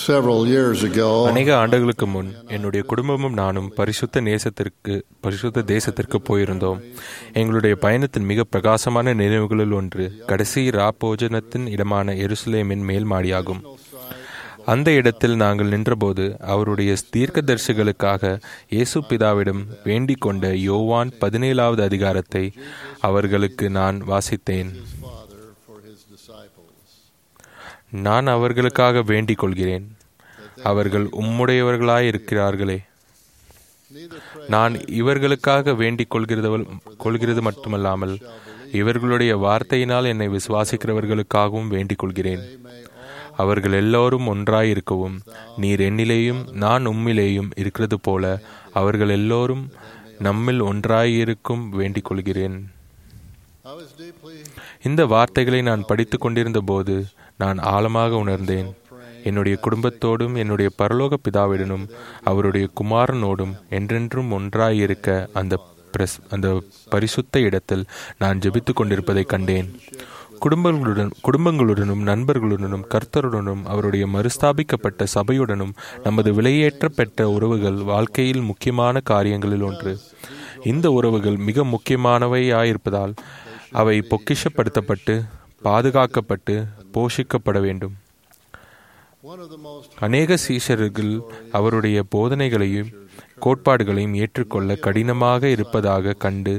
Several years ago, அநேக ஆண்டுகளுக்கு முன் என்னுடைய குடும்பமும் நானும் பரிசுத்த நேசத்திற்கு பரிசுத்த தேசத்திற்கு போயிருந்தோம் எங்களுடைய பயணத்தின் மிக பிரகாசமான நினைவுகளில் ஒன்று கடைசி ராப்போஜனத்தின் இடமான எருசலேமின் மேல் மாடியாகும் அந்த இடத்தில் நாங்கள் நின்றபோது அவருடைய தீர்க்கதரிசிகளுக்காக இயேசு பிதாவிடம் வேண்டிக் கொண்ட யோவான் பதினேழாவது அதிகாரத்தை அவர்களுக்கு நான் வாசித்தேன் Father for his disciples, நான் அவர்களுக்காக வேண்டிக் கொள்கிறேன் அவர்கள் உம்முடையவர்களாயிருக்கிறார்களே neither pray நான் இவர்களுக்காக வேண்டிக் கொள்கிறது கொள்கிறது மட்டுமல்லாமல் இவர்களுடைய வார்த்தையினால் என்னை விசுவாசிக்கிறவர்களுக்காகவும் வேண்டிக் கொள்கிறேன் அவர்கள் எல்லோரும் ஒன்றாயிருக்கவும் நீர் என்னிலேயும் நான் உம்மிலேயும் இருக்கிறது போல அவர்கள் எல்லோரும் நம்மில் ஒன்றாயிருக்கும் வேண்டிக் கொள்கிறேன் I was deeply இந்த வார்த்தைகளை நான் படித்துக் கொண்டிருந்த போது நான் ஆழமாக உணர்ந்தேன் என்னுடைய குடும்பத்தோடும் என்னுடைய பரலோக பிதாவிடனும் அவருடைய குமாரனோடும் என்றென்றும் ஒன்றாயிருக்க அந்த பிரஸ் அந்த பரிசுத்த இடத்தில் நான் ஜெபித்துக் கொண்டிருப்பதை கண்டேன் குடும்பங்களுடன் குடும்பங்களுடனும் நண்பர்களுடனும் கர்த்தருடனும் அவருடைய மறுஸ்தாபிக்கப்பட்ட சபையுடனும் நமது விலையேற்ற பெற்ற உறவுகள் வாழ்க்கையில் முக்கியமான காரியங்களில் ஒன்று இந்த உறவுகள் மிக முக்கியமானவையாயிருப்பதால் அவை பொக்கிஷப்படுத்தப்பட்டு பாதுகாக்கப்பட்டு போஷிக்கப்பட வேண்டும் one of the most அநேக சீஷர்கள் அவருடைய போதனைகளையும் கோட்பாடுகளையும் ஏற்றுக்கொள்ள கடினமாக இருப்பதாக கண்டு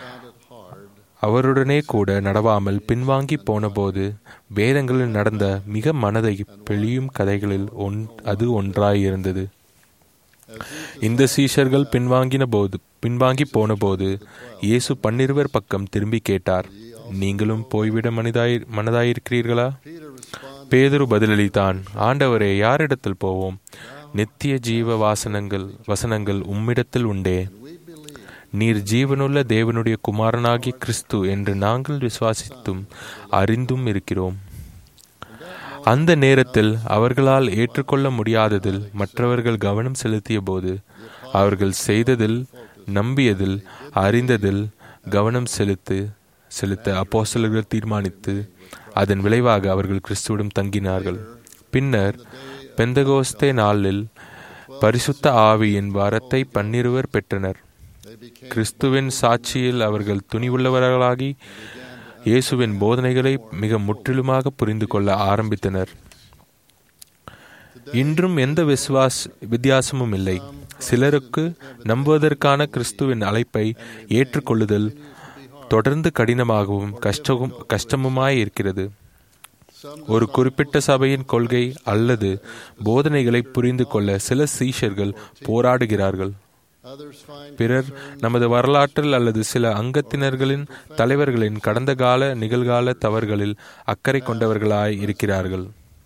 அவருடனே கூட நடவாமல் பின்வாங்கி போனபோது வேதங்களில் நடந்த மிக மனதை பிழியும் கதைகளில் ஒன் அது ஒன்றாயிருந்தது இந்த சீஷர்கள் பின்வாங்கின போது பின்வாங்கி போனபோது இயேசு பன்னிருவர் பக்கம் திரும்பி கேட்டார் நீங்களும் போய்விட மனிதாய் மனதாயிருக்கிறீர்களா பேதுரு பதிலளித்தான் ஆண்டவரே யாரிடத்தில் போவோம் நித்திய ஜீவ வாசனங்கள் வசனங்கள் உம்மிடத்தில் உண்டே நீர் ஜீவனுள்ள தேவனுடைய குமாரனாகிய கிறிஸ்து என்று நாங்கள் விசுவாசித்தும் அறிந்தும் இருக்கிறோம் அந்த நேரத்தில் அவர்களால் ஏற்றுக்கொள்ள முடியாததில் மற்றவர்கள் கவனம் செலுத்திய போது அவர்கள் செய்ததில் நம்பியதில் அறிந்ததில் கவனம் செலுத்து செலுத்த அப்போஸ்தலர்கள் தீர்மானித்து அதன் விளைவாக அவர்கள் கிறிஸ்துவிடம் தங்கினார்கள் பின்னர் பெந்தகோஸ்தே நாளில் பரிசுத்த ஆவியின் வரத்தை பன்னிருவர் பெற்றனர் கிறிஸ்துவின் சாட்சியில் அவர்கள் துணிவுள்ளவர்களாகி இயேசுவின் போதனைகளை மிக முற்றிலுமாக புரிந்து கொள்ள ஆரம்பித்தனர் இன்றும் எந்த விசுவாஸ் வித்தியாசமும் இல்லை சிலருக்கு நம்புவதற்கான கிறிஸ்துவின் அழைப்பை ஏற்றுக்கொள்ளுதல் தொடர்ந்து கடினமாகவும் கஷ்டமும் கஷ்டமுமாய் இருக்கிறது ஒரு குறிப்பிட்ட சபையின் கொள்கை அல்லது போதனைகளை புரிந்து கொள்ள சில சீஷர்கள் போராடுகிறார்கள் others find பிறர் நமது வரலாற்றில் அல்லது சில அங்கத்தினர்களின் தலைவர்களின் கடந்த கால நிகழ்கால தவறுகளில் அக்கறை கொண்டவர்களாய் இருக்கிறார்கள்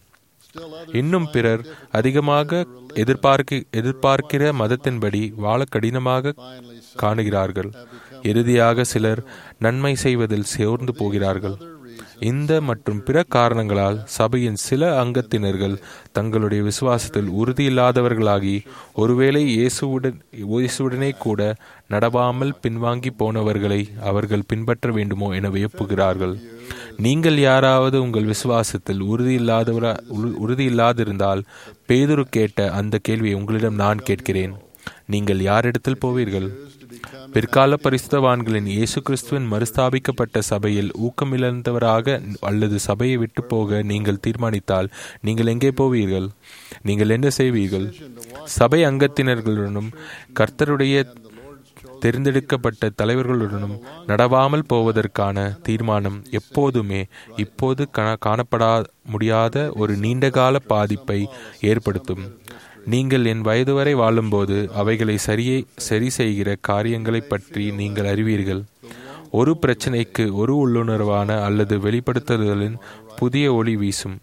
இன்னும் பிறர் அதிகமாக எதிர்பார்க்க எதிர்பார்க்கிற மதத்தின்படி வாழ கடினமாக காணுகிறார்கள் இறுதியாக சிலர் நன்மை செய்வதில் சோர்ந்து போகிறார்கள் இந்த மற்றும் பிற காரணங்களால் சபையின் சில அங்கத்தினர்கள் தங்களுடைய விசுவாசத்தில் உறுதியில்லாதவர்களாகி ஒருவேளை இயேசுவுடன் இயேசுவுடனே கூட நடவாமல் பின்வாங்கி போனவர்களை அவர்கள் பின்பற்ற வேண்டுமோ என வியப்புகிறார்கள் நீங்கள் யாராவது உங்கள் விசுவாசத்தில் உறுதியில்லாதவரா உறு- உறுதியில்லாதிருந்தால் பேதுரு கேட்ட அந்த கேள்வியை உங்களிடம் நான் கேட்கிறேன் நீங்கள் யாரிடத்தில் போவீர்கள் பிற்கால பரிசுத்தவான்களின் இயேசு கிறிஸ்துவின் மறுஸ்தாபிக்கப்பட்ட சபையில் ஊக்கமிழந்தவராக அல்லது சபையை விட்டு போக நீங்கள் தீர்மானித்தால் நீங்கள் எங்கே போவீர்கள் நீங்கள் என்ன செய்வீர்கள் சபை அங்கத்தினர்களுடனும் கர்த்தருடைய தேர்ந்தெடுக்கப்பட்ட தலைவர்களுடனும் நடவாமல் போவதற்கான தீர்மானம் எப்போதுமே இப்போது கா- காணப்படா முடியாத ஒரு நீண்டகால பாதிப்பை ஏற்படுத்தும் நீங்கள் என் வயது வரை வாழும்போது அவைகளை சரியை சரி செய்கிற காரியங்களைப் பற்றி நீங்கள் அறிவீர்கள் ஒரு பிரச்சனைக்கு ஒரு உள்ளுணர்வான அல்லது வெளிப்படுத்துதலின் புதிய ஒளி வீசும்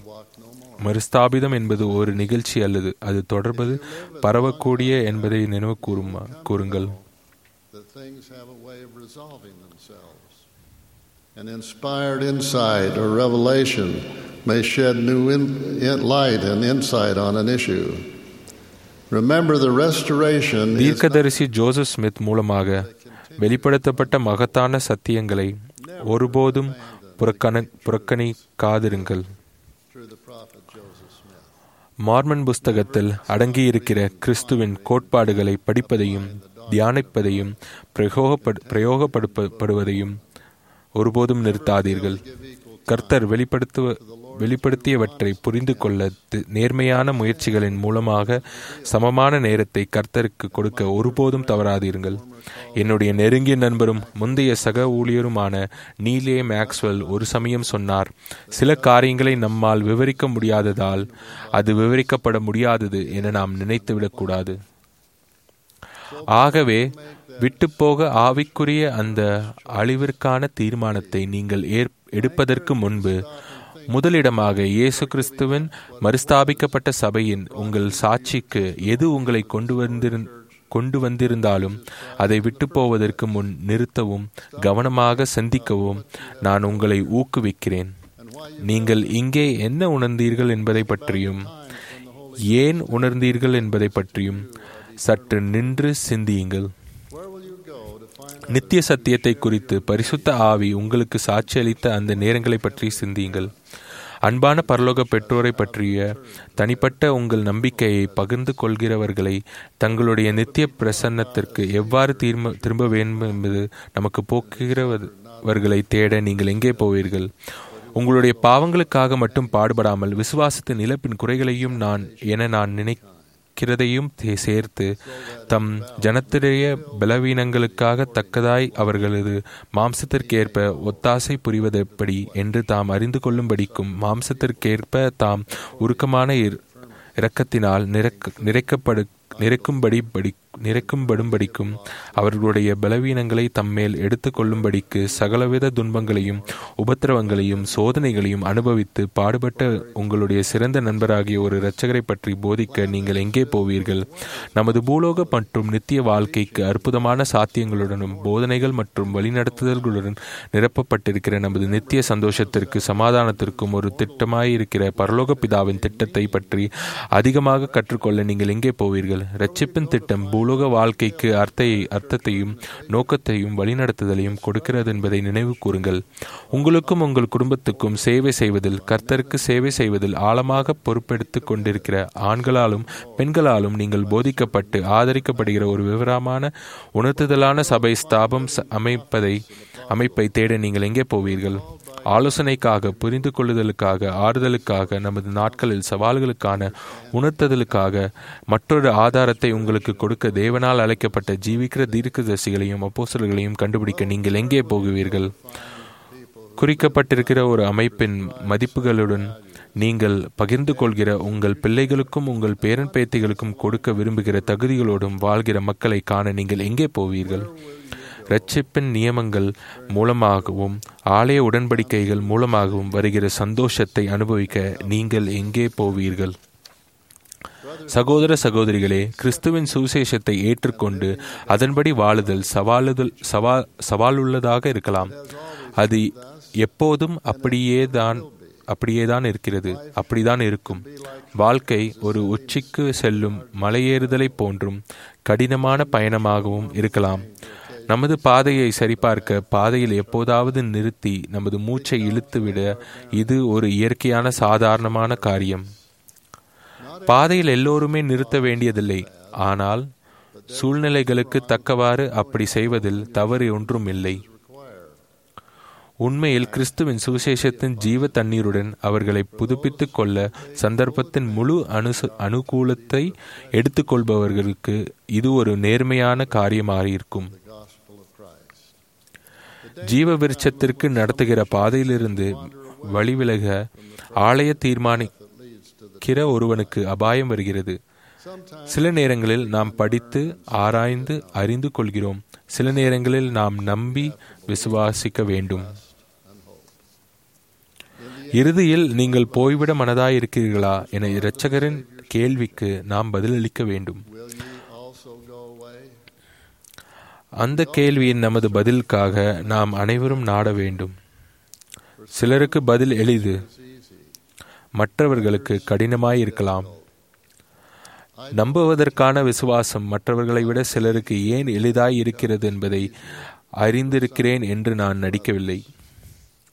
மறுஸ்தாபிதம் என்பது ஒரு நிகழ்ச்சி அல்லது அது தொடர்பது பரவக்கூடிய என்பதை நினைவு கூறுமா கூறுங்கள் that things have a way of resolving themselves. An inspired insight or revelation may shed new in, in light and insight on an issue. Remember, the restoration is தீர்க்கதரிசி ஜோசப் ஸ்மித் மூலமாக வெளிப்படுத்தப்பட்ட மகத்தான சத்தியங்களை ஒருபோதும் புறக்கண புறக்கணிக்காதிருங்கள் through the prophet Joseph Smith. Mormon புஸ்தகத்தில் அடங்கியிருக்கிற கிறிஸ்துவின் கோட்பாடுகளை படிப்பதையும் தியானிப்பதையும் பிரயோகப்படு பிரயோகப்படுத்தப்படுவதையும் ஒருபோதும் நிறுத்தாதீர்கள் கர்த்தர் வெளிப்படுத்துவ வெளிப்படுத்தியவற்றை புரிந்து கொள்ள தி- நேர்மையான முயற்சிகளின் மூலமாக சமமான நேரத்தை கர்த்தருக்கு கொடுக்க ஒருபோதும் தவறாதீர்கள் என்னுடைய நெருங்கிய நண்பரும் முந்தைய சக ஊழியருமான நீலே மேக்ஸ்வெல் ஒரு சமயம் சொன்னார் சில காரியங்களை நம்மால் விவரிக்க முடியாததால் அது விவரிக்கப்பட முடியாதது என நாம் நினைத்துவிடக்கூடாது ஆகவே விட்டுப்போக ஆவிக்குரிய அந்த அழிவிற்கான தீர்மானத்தை நீங்கள் ஏற் எடுப்பதற்கு முன்பு முதலிடமாக இயேசு கிறிஸ்துவின் மறுஸ்தாபிக்கப்பட்ட சபையின் உங்கள் சாட்சிக்கு எது உங்களை கொண்டு வந்திருந் கொண்டு வந்திருந்தாலும் அதை விட்டு போவதற்கு முன் நிறுத்தவும் கவனமாக சிந்திக்கவும் நான் உங்களை ஊக்குவிக்கிறேன் நீங்கள் இங்கே என்ன உணர்ந்தீர்கள் என்பதை பற்றியும் ஏன் உணர்ந்தீர்கள் என்பதை பற்றியும் சற்று நின்று சிந்தியுங்கள் Where will you go to find நித்திய சத்தியத்தை குறித்து பரிசுத்த ஆவி உங்களுக்கு சாட்சியளித்த அந்த நேரங்களை பற்றி சிந்தியுங்கள் அன்பான பரலோக பெற்றோரை பற்றிய தனிப்பட்ட உங்கள் நம்பிக்கையை பகிர்ந்து கொள்கிறவர்களை தங்களுடைய நித்திய பிரசன்னத்திற்கு எவ்வாறு தீர்ம திரும்ப வேண்டும் என்பது நமக்கு போக்குகிறவர்களை தேட நீங்கள் எங்கே போவீர்கள் உங்களுடைய பாவங்களுக்காக மட்டும் பாடுபடாமல் விசுவாசத்தின் இழப்பின் குறைகளையும் நான் என நான் நினைக்கிறதையும் தே- சேர்த்து தம் ஜனத்திடைய பலவீனங்களுக்காக தக்கதாய் அவர்களது மாம்சத்திற்கேற்ப ஒத்தாசை புரிவதெப்படி என்று தாம் அறிந்து கொள்ளும்படிக்கும் மாம்சத்திற்கேற்ப தாம் உருக்கமான இர்- இரக்கத்தினால் நிரக்க நிறைக்கப்படு நிறைக்கும்படி படி நிறைக்கும்படும்படிக்கும் அவர்களுடைய பலவீனங்களை தம்மேல் எடுத்துக்கொள்ளும்படிக்கு சகலவித துன்பங்களையும் உபத்திரவங்களையும் சோதனைகளையும் அனுபவித்து பாடுபட்ட உங்களுடைய சிறந்த நண்பராகிய ஒரு இரட்சகரை பற்றி போதிக்க நீங்கள் எங்கே போவீர்கள் நமது பூலோக மற்றும் நித்திய வாழ்க்கைக்கு அற்புதமான சாத்தியங்களுடனும் போதனைகள் மற்றும் வழிநடத்துதல்களுடன் நிரப்பப்பட்டிருக்கிற நமது நித்திய சந்தோஷத்திற்கு சமாதானத்திற்கும் ஒரு திட்டமாயிருக்கிற பரலோக பிதாவின் திட்டத்தை பற்றி அதிகமாக கற்றுக்கொள்ள நீங்கள் எங்கே போவீர்கள் ரட்சிப்பின் திட்டம் பூலோக வாழ்க்கைக்கு அர்த்தை அர்த்தத்தையும் நோக்கத்தையும் வழிநடத்துதலையும் கொடுக்கிறது என்பதை நினைவு கூறுங்கள் உங்களுக்கும் உங்கள் குடும்பத்துக்கும் சேவை செய்வதில் கர்த்தருக்கு சேவை செய்வதில் ஆழமாக பொறுப்பெடுத்துக் கொண்டிருக்கிற ஆண்களாலும் பெண்களாலும் நீங்கள் போதிக்கப்பட்டு ஆதரிக்கப்படுகிற ஒரு விவரமான உணர்த்துதலான சபை ஸ்தாபம் ச- அமைப்பதை அமைப்பை தேட நீங்கள் எங்கே போவீர்கள் ஆலோசனைக்காக புரிந்து கொள்ளுதலுக்காக ஆறுதலுக்காக நமது நாட்களில் சவால்களுக்கான உணர்த்துதலுக்காக மற்றொரு ஆதாரத்தை உங்களுக்கு கொடுக்க தேவனால் அழைக்கப்பட்ட ஜீவிக்கிற தீர்க்கதரிசிகளையும் அப்போஸ்தலர்களையும் கண்டுபிடிக்க நீங்கள் எங்கே போகுவீர்கள் குறிக்கப்பட்டிருக்கிற ஒரு அமைப்பின் மதிப்புகளுடன் நீங்கள் பகிர்ந்து கொள்கிற உங்கள் பிள்ளைகளுக்கும் உங்கள் பேரன் பேத்திகளுக்கும் கொடுக்க விரும்புகிற தகுதிகளோடும் வாழ்கிற மக்களை காண நீங்கள் எங்கே போவீர்கள் இரட்சிப்பின் நியமங்கள் மூலமாகவும் ஆலய உடன்படிக்கைகள் மூலமாகவும் வருகிற சந்தோஷத்தை அனுபவிக்க நீங்கள் எங்கே போவீர்கள் சகோதர சகோதரிகளே கிறிஸ்துவின் சுவிசேஷத்தை ஏற்றுக்கொண்டு அதன்படி வாழுதல் சவாலுதல் சவா சவாலுள்ளதாக இருக்கலாம் அது எப்போதும் அப்படியே தான் அப்படியேதான் இருக்கிறது அப்படிதான் இருக்கும் வாழ்க்கை ஒரு உச்சிக்கு செல்லும் மலையேறுதலை போன்றும் கடினமான பயணமாகவும் இருக்கலாம் நமது பாதையை சரிபார்க்க பாதையில் எப்போதாவது நிறுத்தி நமது மூச்சை இழுத்துவிட இது ஒரு இயற்கையான சாதாரணமான காரியம் பாதையில் எல்லோருமே நிறுத்த வேண்டியதில்லை ஆனால் சூழ்நிலைகளுக்கு தக்கவாறு அப்படி செய்வதில் தவறு ஒன்றும் இல்லை உண்மையில் கிறிஸ்துவின் சுவிசேஷத்தின் ஜீவ தண்ணீருடன் அவர்களை புதுப்பித்துக் கொள்ள சந்தர்ப்பத்தின் முழு அனுச அனுகூலத்தை எடுத்துக்கொள்பவர்களுக்கு இது ஒரு நேர்மையான காரியமாக இருக்கும் gospel of Christ. ஜீவ விருட்சத்திற்கு நடத்துகிற பாதையிலிருந்து வழிவிலக ஆலய தீர்மானிக்கிற ஒருவனுக்கு அபாயம் வருகிறது சில நேரங்களில் நாம் படித்து ஆராய்ந்து அறிந்து கொள்கிறோம் சில நேரங்களில் நாம் நம்பி விசுவாசிக்க வேண்டும் இறுதியில் நீங்கள் போய்விட மனதாயிருக்கிறீர்களா என இரட்சகரின் கேள்விக்கு நாம் பதிலளிக்க வேண்டும் Will you also go away? அந்த கேள்வியின் நமது பதிலுக்காக நாம் அனைவரும் நாட வேண்டும் சிலருக்கு பதில் எளிது மற்றவர்களுக்கு கடினமாயிருக்கலாம் நம்புவதற்கான விசுவாசம் மற்றவர்களை விட சிலருக்கு ஏன் எளிதாய் இருக்கிறது என்பதை அறிந்திருக்கிறேன் என்று நான் நடிக்கவில்லை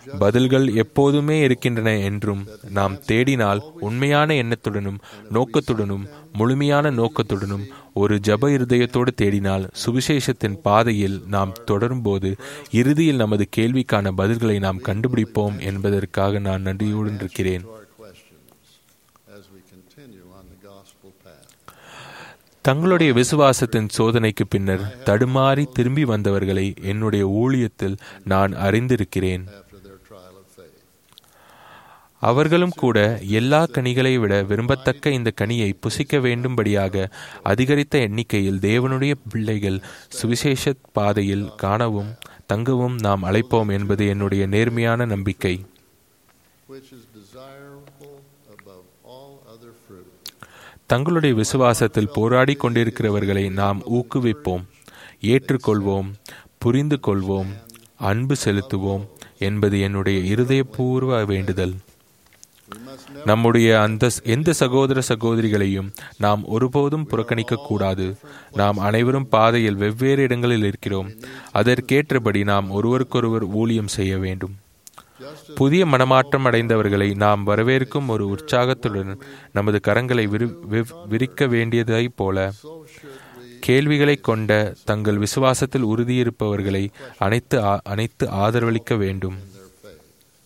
பதில்கள் எப்போதுமே இருக்கின்றன என்றும் நாம் தேடினால் உண்மையான எண்ணத்துடனும் நோக்கத்துடனும் முழுமையான நோக்கத்துடனும் ஒரு ஜப இருதயத்தோடு தேடினால் சுவிசேஷத்தின் பாதையில் நாம் தொடரும்போது இறுதியில் நமது கேள்விக்கான பதில்களை நாம் கண்டுபிடிப்போம் என்பதற்காக நான் நன்றியுடன் இருக்கிறேன் our questions as we continue on the gospel path. தங்களுடைய விசுவாசத்தின் சோதனைக்கு பின்னர் தடுமாறி திரும்பி வந்தவர்களை என்னுடைய ஊழியத்தில் நான் அறிந்திருக்கிறேன் after their trial of faith. அவர்களும் கூட எல்லா கனிகளை விட விரும்பத்தக்க இந்த கனியை புசிக்க வேண்டும்படியாக அதிகரித்த எண்ணிக்கையில் தேவனுடைய பிள்ளைகள் சுவிசேஷ பாதையில் காணவும் தங்கவும் நாம் அழைப்போம் என்பது என்னுடைய நேர்மையான நம்பிக்கை which is desirable above all other fruit. தங்களுடைய விசுவாசத்தில் போராடி கொண்டிருக்கிறவர்களை நாம் ஊக்குவிப்போம் ஏற்றுக்கொள்வோம் புரிந்து கொள்வோம் அன்பு செலுத்துவோம் என்பது என்னுடைய இருதயபூர்வ வேண்டுதல் We must never நம்முடைய அந்த எந்த சகோதர சகோதரிகளையும் நாம் ஒருபோதும் புறக்கணிக்க கூடாது நாம் அனைவரும் பாதையில் வெவ்வேறு இடங்களில் இருக்கிறோம் அதற்கேற்றபடி நாம் ஒருவருக்கொருவர் ஊழியம் செய்ய வேண்டும் just புதிய மனமாற்றம் அடைந்தவர்களை நாம் வரவேற்கும் ஒரு உற்சாகத்துடன் நமது கரங்களை விரி விவ்- விரிக்க வேண்டியதைப் போல so should we கேள்விகளை கொண்ட தங்கள் விசுவாசத்தில் உறுதியிருப்பவர்களை அனைத்து ஆ- அனைத்து ஆதரவளிக்க வேண்டும் their faith.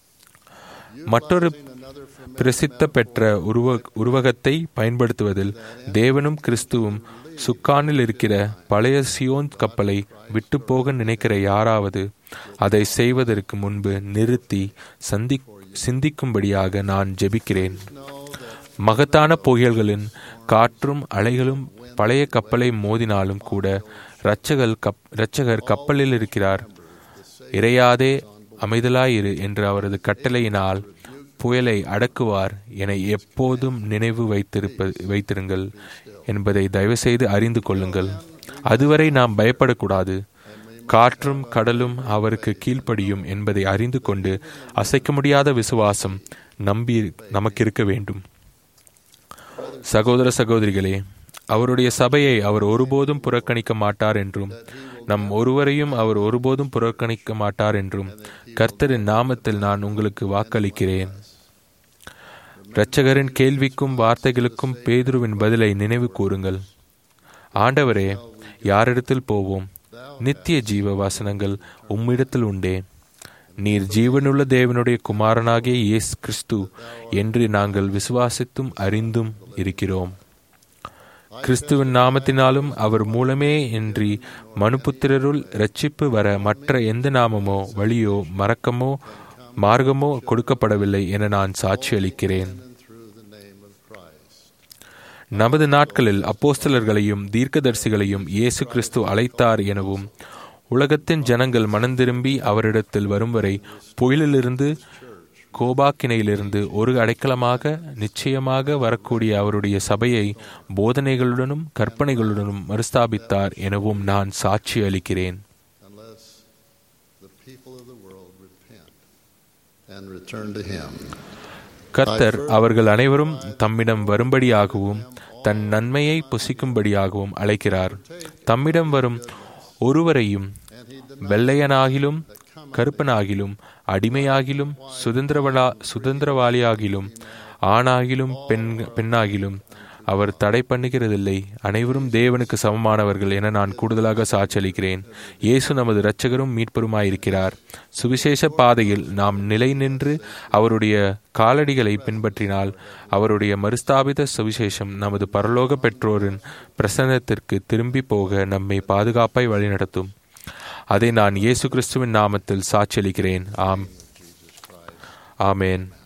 மற்றொரு Another familiar பிரசித்த பெற்ற உருவ உருவகத்தை பயன்படுத்துவதில் தேவனும் கிறிஸ்துவும் சுக்கானில் இருக்கிற பழைய சியோன் கப்பலை விட்டு போக நினைக்கிற யாராவது அதை செய்வதற்கு முன்பு நிறுத்தி சந்தி சிந்திக்கும்படியாக நான் ஜெபிக்கிறேன் know that மகத்தான புயல்களின் காற்றும் அலைகளும் பழைய கப்பலை மோதினாலும் கூட இரட்சகர் கப் இரட்சகர் கப்பலில் இருக்கிறார் இறையாதே அமைதலாயிரு என்ற அவரது கட்டளையினால் புயலை அடக்குவார் என எப்போதும் நினைவு வைத்திருப்ப வைத்திருங்கள் என்பதை தயவுசெய்து அறிந்து கொள்ளுங்கள் அதுவரை நாம் பயப்படக்கூடாது காற்றும் கடலும் அவருக்கு கீழ்ப்படியும் என்பதை அறிந்து கொண்டு அசைக்க முடியாத விசுவாசம் நம்பி நமக்கு இருக்க வேண்டும் சகோதர சகோதரிகளே அவருடைய சபையை அவர் ஒருபோதும் புறக்கணிக்க மாட்டார் என்றும் நம் ஒருவரையும் அவர் ஒருபோதும் புறக்கணிக்க மாட்டார் என்றும் கர்த்தரின் நாமத்தில் நான் உங்களுக்கு வாக்களிக்கிறேன் இரட்சகரின் கேள்விக்கும் வார்த்தைகளுக்கும் பேதுருவின் பதிலை நினைவு கூறுங்கள் ஆண்டவரே யாரிடத்தில் போவோம் நித்திய ஜீவ வாசனங்கள் உம்மிடத்தில் உண்டே நீர் ஜீவனுள்ள தேவனுடைய குமாரனாகிய இயேசு கிறிஸ்து என்று நாங்கள் விசுவாசித்தும் அறிந்தும் இருக்கிறோம் கிறிஸ்துவின் நாமத்தினாலும் அவர் மூலமே இன்றி மனுபுத்திரருள் இரட்சிப்பு வர மற்ற எந்த நாமமோ வழியோ மறக்கமோ மார்க்கமோ கொடுக்கப்படவில்லை என நான் சாட்சி அளிக்கிறேன் and through the name of Christ. நமது நாட்களில் அப்போஸ்தலர்களையும் தீர்க்கதரிசிகளையும் இயேசு கிறிஸ்து அழைத்தார் எனவும் உலகத்தின் ஜனங்கள் மனந்திரும்பி அவரிடத்தில் வரும் வரை புயலிலிருந்து கோபாக்கினையிலிருந்து ஒரு அடைக்கலமாக நிச்சயமாக வரக்கூடிய அவருடைய சபையை போதனைகளுடனும் கற்பனைகளுடனும் மறுஸ்தாபித்தார் எனவும் நான் சாட்சி அளிக்கிறேன் unless the people of the world repent and return to Him. கர்த்தர் அவர்கள் அனைவரும் தம்மிடம் வரும்படியாகவும் தன் நன்மையை புசிக்கும்படியாகவும் அழைக்கிறார் தம்மிடம் வரும் ஒருவரையும் வெள்ளையனாகிலும் கருப்பனாகிலும் அடிமையாகிலும் சுதந்திரவளா சுதந்திரவாளியாகிலும் ஆணாகிலும் பெண் பெண்ணாகிலும் அவர் தடை பண்ணுகிறதில்லை அனைவரும் தேவனுக்கு சமமானவர்கள் என நான் கூடுதலாக சாட்சியளிக்கிறேன் இயேசு நமது இரட்சகரும் மீட்பருமாயிருக்கிறார் சுவிசேஷ பாதையில் நாம் நிலை நின்று அவருடைய காலடிகளை பின்பற்றினால் அவருடைய மறுஸ்தாபித சுவிசேஷம் நமது பரலோக பெற்றோரின் பிரசன்னத்திற்கு திரும்பி போக நம்மை பாதுகாப்பாய் வழிநடத்தும் அதை நான் இயேசு கிறிஸ்துவின் நாமத்தில் சாட்சியளிக்கிறேன் ஆம் ஆமேன்